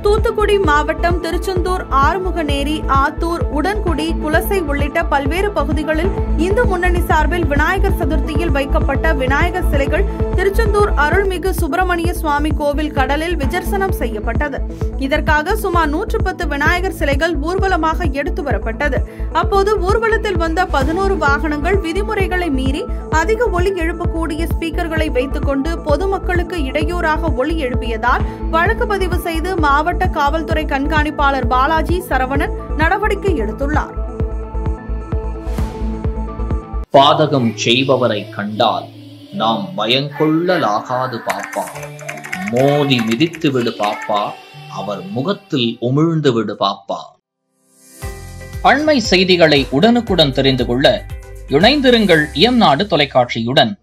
தூத்துக்குடி மாவட்டம் திருச்செந்தூர் ஆறுமுகநேரி ஆத்தூர் உடன்குடி குலசை உள்ளிட்ட பல்வேறு பகுதிகளில் இந்து முன்னணி சார்பில் விநாயகர் சதுர்த்தியில் வைக்கப்பட்ட விநாயகர் சிலைகள் திருச்செந்தூர் அருள்மிகு சுப்பிரமணிய சுவாமி கோவில் கடலில் விஜர்சனம் செய்யப்பட்டது இதற்காக சுமார் நூற்று பத்து விநாயகர் சிலைகள் ஊர்வலமாக எடுத்து வரப்பட்டது அப்போது ஊர்வலத்தில் வந்த பதினோரு வாகனங்கள் விதிமுறைகளை மீறி அதிக ஒலி எழுப்பக்கூடிய ஸ்பீக்கர்களை வைத்துக்கொண்டு பொதுமக்களுக்கு இடையூறாக ஒலி எழுப்பியதால் வழக்கு பதிவு செய்து மாவட்ட காவல்துறை கண்காணிப்பாளர் பாலாஜி சரவணன் நடவடிக்கை எடுத்துள்ளார் பாதகம் செய்பவரை கண்டால் நாம் பயங்கொள்ளலாகாது பாப்பா மோதி மிதித்து விடு பாப்பா அவர் முகத்தில் உமிழ்ந்து விடு பாப்பா அண்மை செய்திகளை உடனுக்குடன் தெரிந்து கொள்ள இணைந்திருங்கள் எம் நாடு தொலைக்காட்சியுடன்